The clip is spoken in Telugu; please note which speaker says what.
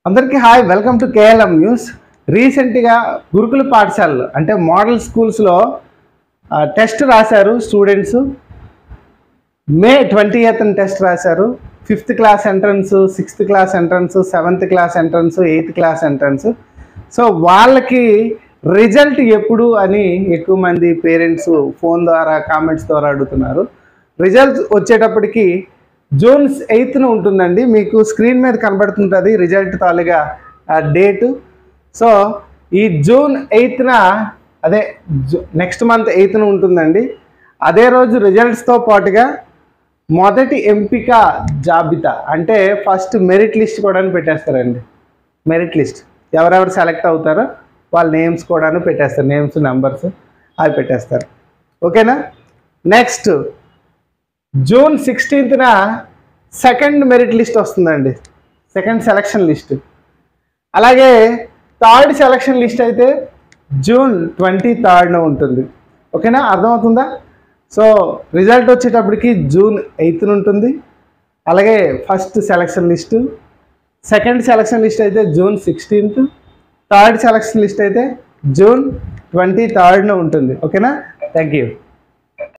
Speaker 1: అందరికీ hi welcome to KLM news రీసెంట్గా గురుకుల పాఠశాలలు అంటే మోడల్ స్కూల్స్లో టెస్ట్ రాశారు students May twenty eighth test రాశారు fifth class entrance sixth class entrance seventh class entrance eighth class entrance so వాళ్ళకి రిజల్ట్ ఎప్పుడు అని ఎక్కువ మంది పేరెంట్స్ ఫోన్ ద్వారా కామెంట్స్ ద్వారా అడుగుతున్నారు రిజల్ట్ వచ్చేటప్పటికి జూన్ ఎయిత్న ఉంటుందండి మీకు స్క్రీన్ మీద కనబడుతుంటుంది రిజల్ట్ తాలుగా డేటు సో ఈ జూన్ ఎయిత్న అదే నెక్స్ట్ మంత్ ఎయిత్న ఉంటుందండి అదే రోజు రిజల్ట్స్తో పాటుగా మొదటి ఎంపిక జాబితా అంటే ఫస్ట్ మెరిట్ లిస్ట్ కూడా పెట్టేస్తారండి మెరిట్ లిస్ట్ ఎవరెవరు సెలెక్ట్ అవుతారో వాళ్ళ నేమ్స్ కూడా పెట్టేస్తారు నేమ్స్ నెంబర్స్ అవి పెట్టేస్తారు ఓకేనా నెక్స్ట్ జూన్ సిక్స్టీన్త్న సెకండ్ మెరిట్ లిస్ట్ వస్తుందండి సెకండ్ సెలక్షన్ లిస్ట్ అలాగే థర్డ్ సెలక్షన్ లిస్ట్ అయితే జూన్ ట్వంటీ థర్డ్న ఉంటుంది ఓకేనా అర్థమవుతుందా సో రిజల్ట్ వచ్చేటప్పటికి జూన్ ఎయిత్న ఉంటుంది అలాగే first selection list second selection list అయితే June sixteenth third selection list అయితే జూన్ ట్వంటీ థర్డ్న ఉంటుంది ఓకేనా థ్యాంక్ యూ